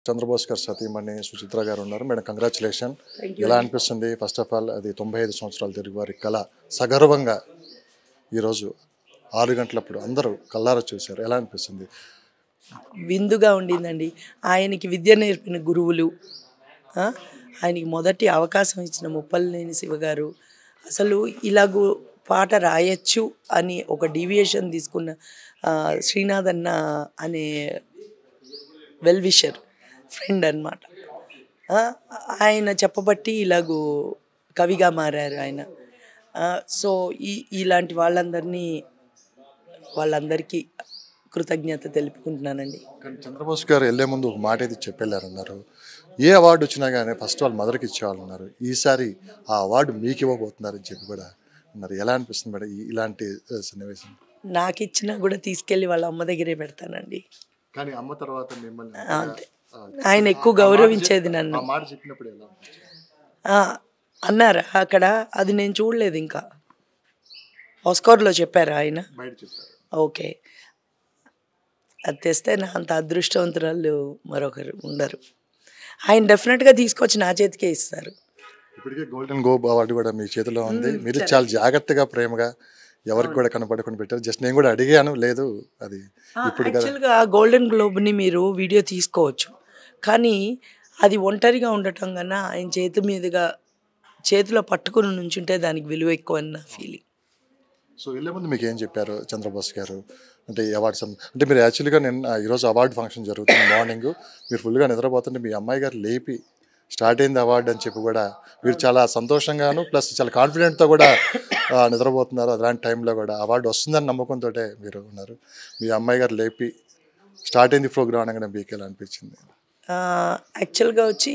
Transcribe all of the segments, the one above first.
చంద్రబోస్ గారు సతీమణి సుచిత్ర గారు ఉన్నారు మేడం కంగ్రాచులేషన్ ఎలా అనిపిస్తుంది ఫస్ట్ ఆఫ్ ఆల్ అది తొంభై ఐదు సంవత్సరాలు తిరిగి వారి కళ సగర్వంగా ఈరోజు ఆరు గంటలప్పుడు అందరూ కల్లారా చూశారు ఎలా అనిపిస్తుంది విందుగా ఉండిందండి ఆయనకి విద్య నేర్పిన గురువులు ఆ, ఆయనకి మొదటి అవకాశం ఇచ్చిన ముప్పలనేని శివ గారు అసలు ఇలాగూ పాట రాయొచ్చు అని ఒక డీవియేషన్ తీసుకున్న ఆ, శ్రీనాథ్ అన్న అనే వెల్ విషర్ ఫ్రెండ్ అనమాట ఆయన చెప్పబట్టి ఇలాగూ కవిగా మారారు ఆయన ఆ, సో ఈ ఇలాంటి వాళ్ళందరినీ వాళ్ళందరికీ కృతజ్ఞత తెలుపుకుంటున్నానండి కానీ చంద్రబోస్ గారు వెళ్ళే ముందు ఒక మాట అయితే చెప్పెళ్ళారన్నారు ఏ అవార్డు వచ్చినా కానీ ఫస్ట్ వాళ్ళు మదర్కి ఇచ్చేవాళ్ళు ఉన్నారు ఈసారి ఆ అవార్డు మీకు ఇవ్వబోతున్నారని చెప్పి కూడా ఉన్నారు ఎలా అనిపిస్తుంది మేడం ఈ- ఇలాంటి ఆ, సన్నివేశం నాకు ఇచ్చినా కూడా తీసుకెళ్ళి వాళ్ళ అమ్మ దగ్గరే పెడతానండి కానీ అమ్మ తర్వాత మిమ్మల్ని అంతే ఆయన ఎక్కువ గౌరవించేది నన్ను ఆ మాట చెప్పినప్పుడు ఎలా అనిపించింది? ఆ, అన్నారా అక్కడ అది నేను చూడలేదు ఇంకా ఆస్కార్లో చెప్పారా ఆయన బయట చెప్పారు ఓకే అది తెస్తే నా అంత అదృష్టవంతురాలు మరొకరు ఉండరు ఆయన డెఫినెట్గా తీసుకొచ్చి నా చేతికే ఇస్తారు ఇప్పటికే గోల్డెన్ గోబ్ అవార్డు కూడా మీ చేతిలో ఉంది మీరు చాలా జాగ్రత్తగా ప్రేమగా ఎవరికి కూడా కనపడకుండా పెట్టారు జస్ట్ నేను కూడా అడిగాను లేదు అది ఇప్పుడు కదా యాక్చువల్గా గోల్డెన్ గ్లోబ్ని మీరు వీడియో తీసుకోవచ్చు కానీ అది ఒంటరిగా ఉండటం కన్నా ఆయన చేతి మీదుగా చేతిలో పట్టుకుని నుంచుంటే దానికి విలువ ఎక్కువ అని నా ఫీలింగ్ సో వెళ్ళే ముందు మీకు ఏం చెప్పారు చంద్రబోస్ గారు అంటే ఈ అవార్డ్స్ అన్- అంటే మీరు యాక్చువల్గా నేను ఆ, ఈరోజు అవార్డు ఫంక్షన్ జరుగుతుంది మార్నింగ్ మీరు ఫుల్గా నిద్రపోతుంటే మీ అమ్మాయి గారు లేపి స్టార్ట్ అయింది అవార్డు అని చెప్పి కూడా మీరు చాలా సంతోషంగాను ప్లస్ చాలా కాన్ఫిడెంట్తో కూడా ఆ, నిద్రపోతున్నారు అలాంటి టైంలో కూడా అవార్డు వస్తుందని నమ్మకంతో మీరు ఉన్నారు మీ అమ్మాయి గారు లేపి స్టార్ట్ అయింది ప్రోగ్రామ్ అనగానే మీకు ఎలా అనిపించింది యాక్చువల్గా వచ్చి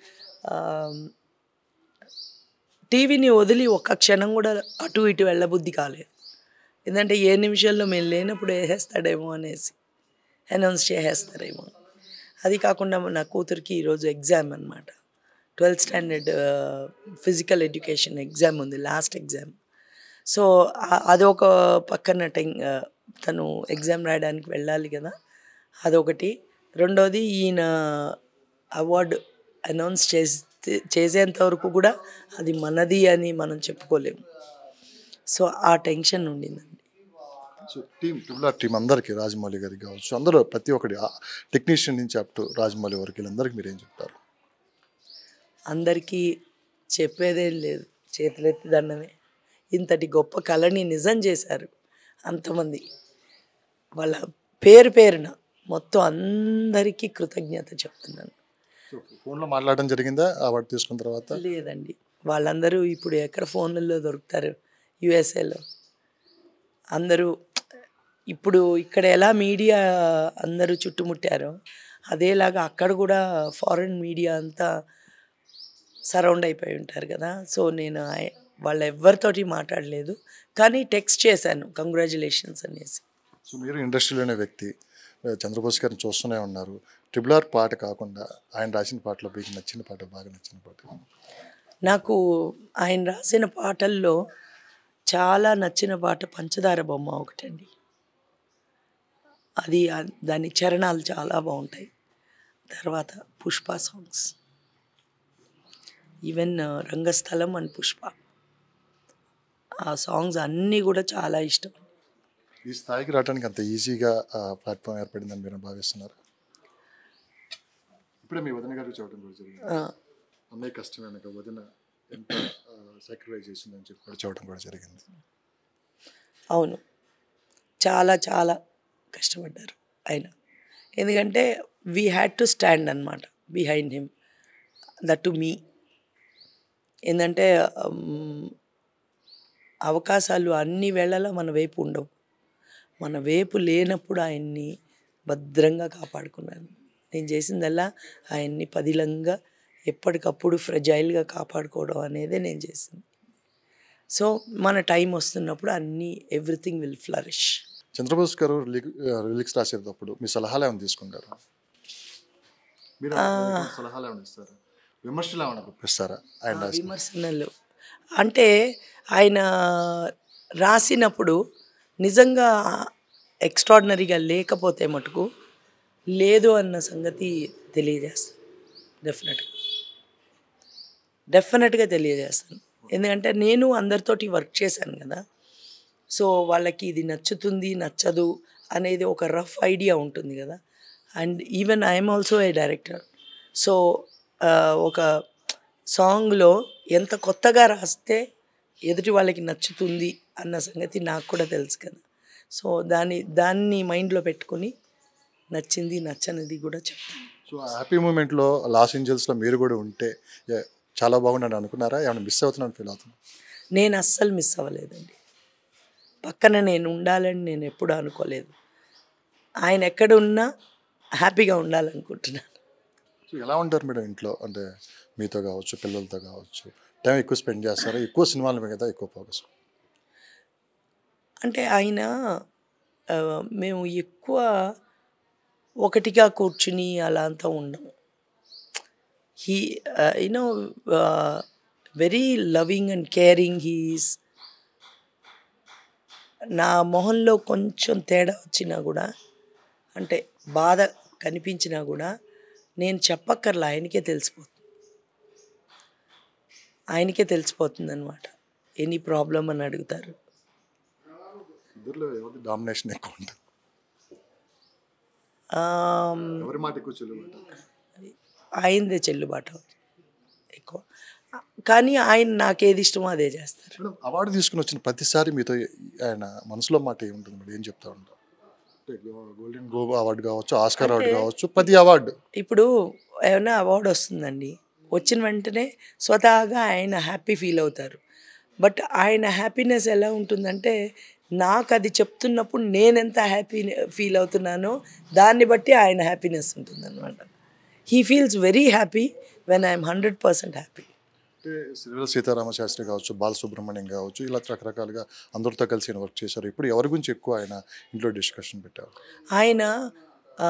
టీవీని వదిలి ఒక్క క్షణం కూడా అటు ఇటు వెళ్ళబుద్ధి కాలేదు ఎందుకంటే ఏ నిమిషాల్లో మేము లేనప్పుడు వేసేస్తాడేమో అనేసి అనౌన్స్ చేసేస్తారేమో అది కాకుండా నా కూతురికి ఈరోజు ఎగ్జామ్ అనమాట twelfth standard physical education exam ఉంది లాస్ట్ ఎగ్జామ్ సో ఆ- అదొక పక్కన టెం ఆ, తను ఎగ్జామ్ రాయడానికి వెళ్ళాలి కదా అదొకటి రెండోది ఈయన అవార్డు అనౌన్స్ చేస్తే చేసేంత వరకు కూడా అది మనది అని మనం చెప్పుకోలేము సో ఆ టెన్షన్ ఉండిందండి so team triple R team అందరికీ రాజమౌళి గారికి కావచ్చు అందరూ ప్రతి ఒక్కటి టెక్నీషియన్ నుంచి అప్ టు రాజమౌళి వరకు వీళ్ళందరికీ మీరు ఏం చెప్తారు అందరికీ చెప్పేదేం లేదు చేతులెత్తి దండమే ఇంతటి గొప్ప కళని నిజం చేశారు అంతమంది వాళ్ళ పేరు పేరున మొత్తం అందరికీ కృతజ్ఞత చెప్తున్నాను సో ఫోన్లో మాట్లాడడం జరిగిందా అవార్డు తీసుకున్న తర్వాత లేదండి వాళ్ళందరూ ఇప్పుడు ఎక్కడ ఫోన్లలో దొరుకుతారు యుఎస్ఏలో అందరూ ఇప్పుడు ఇక్కడ ఎలా మీడియా అందరూ చుట్టుముట్టారో అదేలాగా అక్కడ కూడా ఫారిన్ మీడియా అంతా సరౌండ్ అయిపోయి ఉంటారు కదా సో నేను ఆయ- వాళ్ళ ఎవ్వరితోటి మాట్లాడలేదు కానీ టెక్స్ట్ చేశాను కంగ్రాచులేషన్స్ అనేసి సో మీరు ఇండస్ట్రీలోనే వ్యక్తి ఆ, చంద్రబోస్ గారిని చూస్తూనే ఉన్నారు ట్రిపుల్ ఆర్ పాట కాకుండా ఆయన రాసిన పాటలో మీకు నచ్చిన పాట బాగా నచ్చిన పాట నాకు ఆయన రాసిన పాటల్లో చాలా నచ్చిన పాట పంచదార బొమ్మ ఒకటండి అది ఆ- దాని చరణాలు చాలా బాగుంటాయి తర్వాత Pushpa songs even Rangasthalam and Pushpa ఆ సాంగ్స్ అన్నీ కూడా చాలా ఇష్టం ఈ స్థాయికి రావడానికి అంత ఈజీగా ప్లాట్ఫామ్ ఏర్పడిందని మీరు భావిస్తున్నారు ఇప్పుడే మీ వదిన గారు చెప్పడం కూడా జరిగింది ఆ, అన్నయ్య కష్టం వెనక వదిన ఎంత సాక్రిఫైస్ చేసిందని చెప్పి కూడా చెప్పడం కూడా జరిగింది అవును చాలా చాలా కష్టపడ్డారు ఆయన ఎందుకంటే వీ హ్యాడ్ టు స్టాండ్ అనమాట behind him that to me ఏంటంటే ఉమ్, అవకాశాలు అన్ని వేళలా మన వైపు ఉండవు మన వైపు లేనప్పుడు ఆయన్ని భద్రంగా కాపాడుకున్నాను నేను చేసిందల్లా ఆయన్ని పదిలంగా ఎప్పటికప్పుడు ఫ్రెజైల్గా కాపాడుకోవడం అనేదే నేను చేసింది సో మన టైం వస్తున్నప్పుడు అన్నీ ఎవ్రీథింగ్ విల్ ఫ్లరిష్ చంద్రబోస్ గారు రిలిక్స్ రాసేటప్పుడు మీ సలహాలు ఏమైనా తీసుకుంటారు మీరు ఏమైనా సలహాలు ఏమైనా ఇస్తారా విమర్శలు ఏమైనా గుప్పిస్తారా ఆయన రాసిన విమర్శనలు అంటే ఆయన రాసినప్పుడు నిజంగా ఎక్స్ట్రాడినరీగా లేకపోతే మటుకు లేదు అన్న సంగతి తెలియజేస్తాను డెఫినెట్గా డెఫినెట్గా తెలియజేస్తాను ఎందుకంటే నేను అందరితోటి వర్క్ చేశాను కదా సో వాళ్ళకి ఇది నచ్చుతుంది నచ్చదు అనేది ఒక రఫ్ ఐడియా ఉంటుంది కదా and even I'm also a director so ఒక సాంగ్లో ఎంత కొత్తగా రాస్తే ఎదుటి వాళ్ళకి నచ్చుతుంది అన్న సంగతి నాకు కూడా తెలుసు కదా సో దాన్ని దాన్ని మైండ్లో పెట్టుకొని నచ్చింది నచ్చనిది కూడా చెప్తాను సో హ్యాపీ మూమెంట్లో లాస్ ఏంజల్స్లో మీరు కూడా ఉంటే ఏ- చాలా బాగుండని అనుకున్నారా ఏమైనా మిస్ అవుతున్నాను ఫీల్ అవుతున్నా నేను అస్సలు మిస్ అవ్వలేదండి పక్కన నేను ఉండాలని నేను ఎప్పుడు అనుకోలేదు ఆయన ఎక్కడ ఉన్నా హ్యాపీగా ఉండాలనుకుంటున్నాను సో ఎలా ఉంటారు మేడం ఇంట్లో అంటే మీతో కావచ్చు పిల్లలతో కావచ్చు టైం ఎక్కువ స్పెండ్ చేస్తారా ఎక్కువ సినిమాల మీద ఎక్కువ ఫోకస్ అంటే ఆయన ఆ, మేము ఎక్కువ ఒకటిగా కూర్చుని అలా అంతా ఉండము he you know very loving and caring he's నా మొహంలో కొంచెం తేడా వచ్చినా కూడా అంటే బాధ కనిపించినా కూడా నేను చెప్పక్కర్లా ఆయనకే తెలిసిపోతుంది ఆయనకే తెలిసిపోతుంది అనమాట ఎనీ ప్రాబ్లం అని అడుగుతారు ఇద్దరులో ఎవరి డామినేషన్ ఎక్కువ ఉంటుంది ఆమ్, ఎవరి మాట ఎక్కువ చెల్లుబాటు ఆయనదే చెల్లుబాటు అవుతుంది ఎక్కువ కానీ ఆయన నాకేది ఇష్టమో అదే చేస్తారు మేడం అవార్డు తీసుకుని వచ్చిన ప్రతిసారి మీతో ఆయన మనసులో మాట ఏముంటుంది మేడం ఏం చెప్తా ఉంటారు అంటే గోల్డెన్ గ్లోబ్ అవార్డు కావచ్చు ఆస్కార్ అవార్డు కావచ్చు ప్రతి అవార్డు ఇప్పుడు ఏమైనా అవార్డు వస్తుందండి వచ్చిన వెంటనే స్వతహాగా ఆయన హ్యాపీ ఫీల్ అవుతారు బట్ ఆయన హ్యాపీనెస్ ఎలా ఉంటుందంటే నాకు అది చెప్తున్నప్పుడు నేను ఎంత హ్యాపీ ఫీల్ అవుతున్నానో దాన్ని బట్టి ఆయన హ్యాపీనెస్ ఉంటుందన్నమాట he feels very happy when I'm hundred percent happy అంటే సిరివెల సీతారామ శాస్త్రి కావచ్చు బాలసుబ్రహ్మణ్యం కావచ్చు ఇలా రకరకాలుగా అందరితో కలిసి ఆయన వర్క్ చేశారు ఇప్పుడు ఎవరి గురించి ఎక్కువ ఆయన ఇంట్లో డిస్కషన్ పెట్టారు ఆయన ఆ,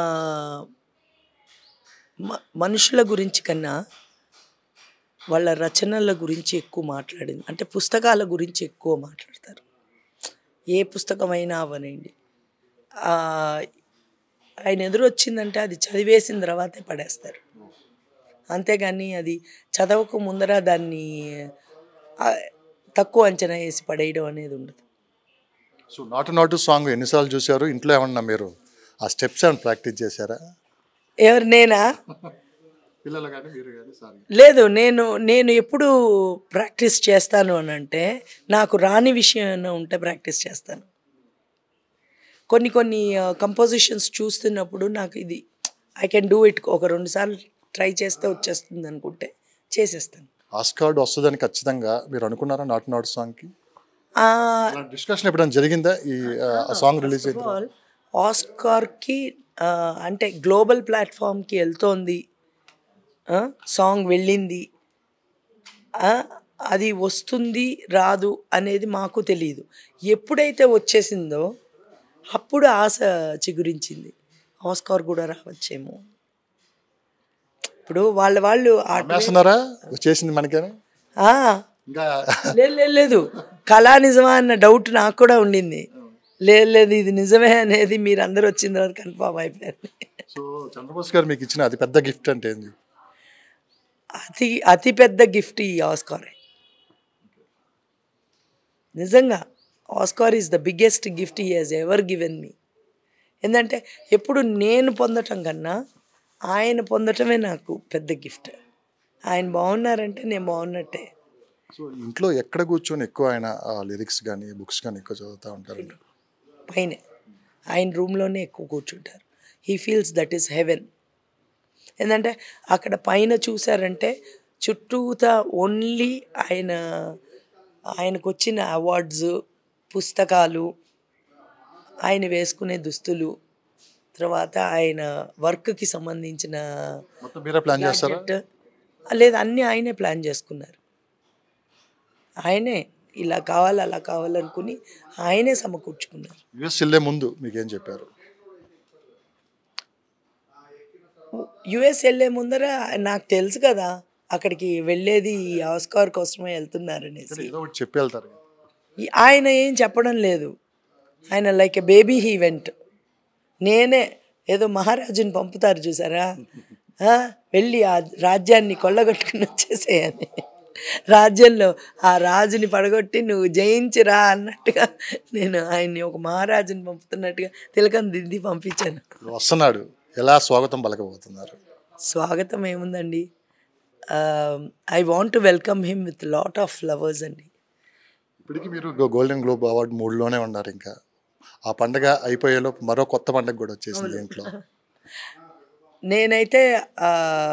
మ- మనుషుల గురించి కన్నా వాళ్ళ రచనల గురించి ఎక్కువ మాట్లాడింది అంటే పుస్తకాల గురించి ఎక్కువ మాట్లాడతారు ఏ పుస్తకమైనా అవనండి ఆ, ఆయన ఎదురు వచ్చిందంటే అది చదివేసిన తర్వాతే పడేస్తారు అంతేగాని అది చదవక ముందర దాన్ని ఆ, తక్కువ అంచనా వేసి పడేయడం అనేది ఉండదు సో నాటు నాటు సాంగ్ ఎన్నిసార్లు చూశారు ఇంట్లో ఏమన్నా మీరు ఆ స్టెప్స్ ఏమైనా ప్రాక్టీస్ చేశారా ఎవరు నేనా పిల్లలు కానీ మీరు కానీ సార్ లేదు నేను నేను ఎప్పుడు ప్రాక్టీస్ చేస్తాను అని అంటే నాకు రాని విషయం ఏమైనా ఉంటే ప్రాక్టీస్ చేస్తాను కొన్ని కొన్ని కంపోజిషన్స్ చూస్తున్నప్పుడు నాకు ఇది ఐ కెన్ డూ ఇట్ ఒక రెండు సార్లు ట్రై చేస్తే వచ్చేస్తుంది అనుకుంటే చేసేస్తాను ఆస్కార్డ్ వస్తుందని ఖచ్చితంగా మీరు అనుకున్నారా నాటు నాటు సాంగ్కి ఆ, డిస్కషన్ ఎప్పుడైనా జరిగిందా ఈ ఆ సాంగ్ రిలీజ్ అయితే ఆల్ ఆస్కార్కి ఆ, అంటే గ్లోబల్ ప్లాట్ఫామ్కి వెళ్తోంది ఆ, సాంగ్ వెళ్ళింది ఆ, అది వస్తుంది రాదు అనేది మాకు తెలియదు ఎప్పుడైతే వచ్చేసిందో అప్పుడు ఆశ చిగురించింది ఆస్కార్ కూడా రావచ్చేమో ఇప్పుడు వాళ్ళ వాళ్ళు ఆ- వేస్తున్నారా వచ్చేసింది మనకేనా ఆ, ఇంకా లేదు లేదు లేదు కళా నిజమా అన్న డౌట్ నాకు కూడా ఉండింది లేదు లేదు ఇది నిజమే అనేది మీరు అందరూ వచ్చిన తర్వాత కన్ఫామ్ అయిపోయారు సో చంద్రబోస్ గారు మీకు ఇచ్చిన అతి పెద్ద గిఫ్ట్ అంటే ఏంది అతి అతి పెద్ద గిఫ్ట్ ఈ ఆస్కారే నిజంగా Oscar is the biggest gift he has ever given me ఎందుకంటే ఎప్పుడు నేను పొందటం కన్నా ఆయన పొందటమే నాకు పెద్ద గిఫ్ట్ ఆయన బాగున్నారంటే నేను బాగున్నట్టే సో ఇంట్లో ఎక్కడ కూర్చొని ఎక్కువ ఆయన లిరిక్స్ కానీ బుక్స్ కానీ ఎక్కువ చదువుతూ ఉంటారు పైనే ఆయన రూమ్లోనే ఎక్కువ కూర్చుంటారు he feels that is heaven ఏంటంటే అక్కడ పైన చూసారంటే చుట్టూతా ఓన్లీ ఆయన ఆయనకు వచ్చిన అవార్డ్స్ పుస్తకాలు ఆయన వేసుకునే దుస్తులు తర్వాత ఆయన వర్క్కి సంబంధించిన మొత్తం మీరే ప్లాన్ చేస్తారా gadget. లేదు అన్నీ ఆయనే ప్లాన్ చేసుకున్నారు ఆయనే ఇలా కావాలి అలా కావాలనుకుని ఆయనే సమకూర్చుకున్నారు యుఎస్ వెళ్ళే ముందు మీకు ఏం చెప్పారు యుఎస్ వెళ్ళే ముందర నాకు తెలుసు కదా అక్కడికి వెళ్ళేది ఈ ఆస్కార్ కోసమే వెళ్తున్నారనేసి ఏదో ఒకటి చెప్పి వెళ్తారు కదా. ఈ- ఆయన ఏం చెప్పడం లేదు ఆయన like a baby he went నేనే ఏదో మహారాజుని పంపుతారు చూసారా ఆ, వెళ్ళి ఆ రాజ్యాన్ని కొల్లగొట్టుకుని వచ్చేసేయని రాజ్యంలో ఆ రాజుని పడగొట్టి నువ్వు జయించిరా అన్నట్టుగా నేను ఆయన్ని ఒక మహారాజుని పంపుతున్నట్టుగా తిలకం దిద్ది పంపించాను ఇప్పుడు వస్తున్నాడు ఎలా స్వాగతం పలకబోతున్నారు స్వాగతం ఏముందండి I want to welcome him with lot of flowers అండి ఇప్పటికీ మీరు గో- గోల్డెన్ గ్లోబ్ అవార్డు మూడులోనే ఉన్నారు ఇంకా ఆ పండగ అయిపోయేలోపు మరో కొత్త పండగ కూడా వచ్చేసింది ఇంట్లో నేనైతే ఆ,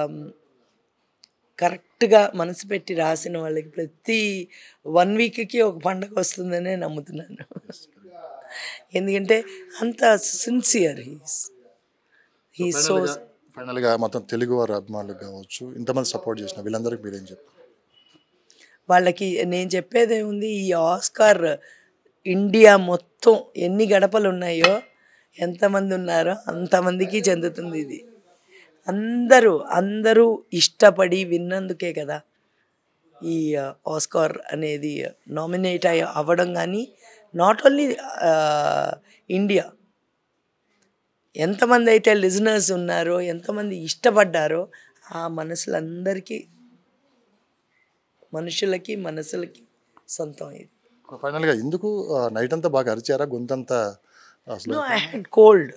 కరెక్ట్గా మనసు పెట్టి రాసిన వాళ్ళకి ప్రతి వన్ వీక్కి ఒక పండగ వస్తుందనే నమ్ముతున్నాను ఎందుకంటే అంత సిన్సియర్ హీస్ హీ సో ఫైనల్గా మొత్తం తెలుగు వారి అభిమానులకు కావచ్చు ఇంతమంది సపోర్ట్ చేసిన వీళ్ళందరికీ మీరేం చెప్తారు వాళ్ళకి నేను చెప్పేది ఏముంది ఈ ఆస్కార్ ఇండియా మొత్తం ఎన్ని గడపలు ఉన్నాయో ఎంతమంది ఉన్నారో అంతమందికి చెందుతుంది ఇది అందరూ అందరూ ఇష్టపడి విన్నందుకే కదా ఈ ఆస్కార్ అనేది నామినేట్ అయ్యి అవ్వడం కానీ నాట్ ఓన్లీ ఇండియా ఎంతమంది అయితే లిజనర్స్ ఉన్నారో ఎంతమంది ఇష్టపడ్డారో ఆ మనసులందరికీ మనుషులకి మనసులకి సొంతం ఇది ఫైనల్గా ఎందుకు నైట్ అంతా బాగా అరిచారా గొంతంతా అసలు no I had cold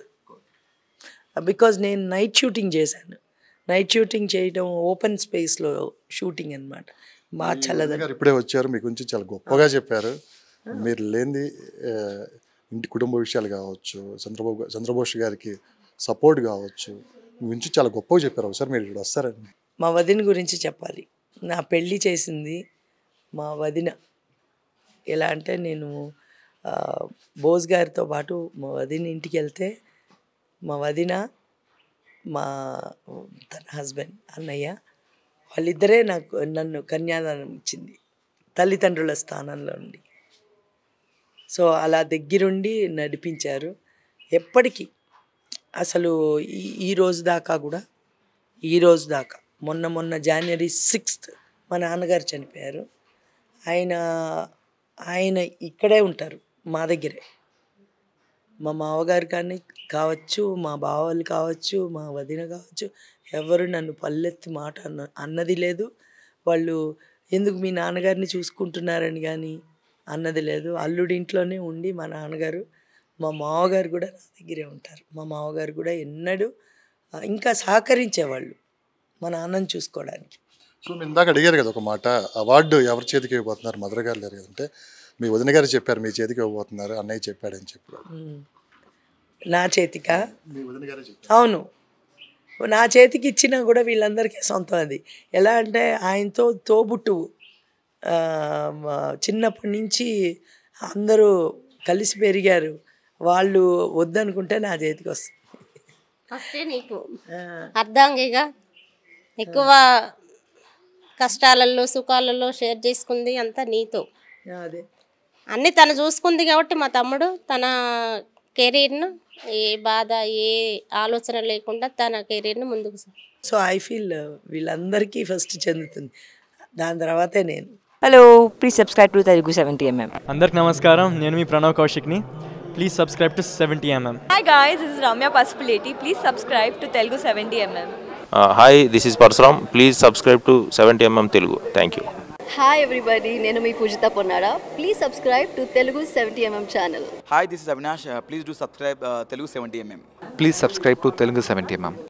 because నేను నైట్ షూటింగ్ చేశాను నైట్ షూటింగ్ చేయడం ఓపెన్ స్పేస్లో షూటింగ్ అనమాట బాగా చల్లదని గారు ఇప్పుడే వచ్చారు మీ గురించి చాలా గొప్పగా చెప్పారు మీరు లేనిది ఆ, ఇంటి కుటుంబ విషయాలు కావచ్చు చంద్రబాబు గా- చంద్రబోస్ గారికి సపోర్ట్ కావచ్చు మీ గురించి చాలా గొప్పగా చెప్పారు ఒకసారి మీరు ఇక్కడ వస్తారండి మా వదిన గురించి చెప్పాలి నా పెళ్ళి చేసింది మా వదిన ఎలా అంటే నేను ఆ, బోస్ గారితో పాటు మా వదిన ఇంటికి వెళ్తే మా వదిన మా తన హస్బెండ్ అన్నయ్య వాళ్ళిద్దరే నాకు నన్ను కన్యాదానం ఇచ్చింది తల్లిదండ్రుల స్థానంలో ఉండి సో అలా దగ్గరుండి నడిపించారు ఎప్పటికీ అసలు ఈ ఈ రోజు దాకా కూడా ఈ రోజు దాకా మొన్న మొన్న జనవరి సిక్స్త్ మా నాన్నగారు చనిపోయారు ఆయన ఆయన ఇక్కడే ఉంటారు మా దగ్గరే మా మావగారు కానీ కావచ్చు మా బావలు కావచ్చు మా వదిన కావచ్చు ఎవరు నన్ను పల్లెత్తి మాట అన్న అన్నది లేదు వాళ్ళు ఎందుకు మీ నాన్నగారిని చూసుకుంటున్నారని కానీ అన్నది లేదు అల్లుడి ఇంట్లోనే ఉండి మా నాన్నగారు మా మావగారు కూడా నా దగ్గరే ఉంటారు మా మావగారు కూడా ఎన్నడూ ఆ, ఇంకా సహకరించేవాళ్ళు మా నాన్నని చూసుకోవడానికి సో మీరు ఇందాక అడిగారు కదా ఒక మాట అవార్డు ఎవరి చేతికి ఇవ్వబోతున్నారు మదర్ గారు లేరు కదంటే మీ వదిన గారు చెప్పారు మీ చేతికి ఇవ్వబోతున్నారు అన్నయ్య చెప్పాడని చెప్పారు ఉమ్. నా చేతికా మీ వదిన గారే చెప్పారు అవును నా చేతికి ఇచ్చినా కూడా వీళ్ళందరికీ సొంతం అది ఎలా అంటే ఆయనతో తోబుట్టువు ఆ, మా చిన్నప్పటి నుంచి అందరూ కలిసి పెరిగారు వాళ్ళు వద్దనుకుంటే నా చేతికి వస్తుంది ఫస్టే నీకు ఆ, అర్ధాంగిగా ఎక్కువ కష్టాలలో సుఖాలలో షేర్ చేసుకుంది అంతా నీతో అదే అన్నీ తను చూసుకుంది కాబట్టి మా తమ్ముడు తన కెరీర్ను ఏ బాధ ఏ ఆలోచన లేకుండా తన కెరీర్ను ముందుకు సా- సో ఐ ఫీల్ వీళ్ళందరికీ ఫస్ట్ చెందుతుంది దాని తర్వాతే నేను hello please subscribe to Telugu seventy MM అందరికి నమస్కారం నేను మీ ప్రణవ్ కౌశిక్ని please subscribe to seventy MM Hi guys, this is Ramya Pasupuleti. Please subscribe to Telugu 70mm. Hi this is Parasuram please subscribe to seventy MM Telugu thank you hi everybody నేను మీ Poojitha Ponnada please subscribe to Telugu seventy MM channel Hi, this is Avinash. Uh, please do subscribe uh, Telugu 70mm. Please subscribe to Telugu 70 mm.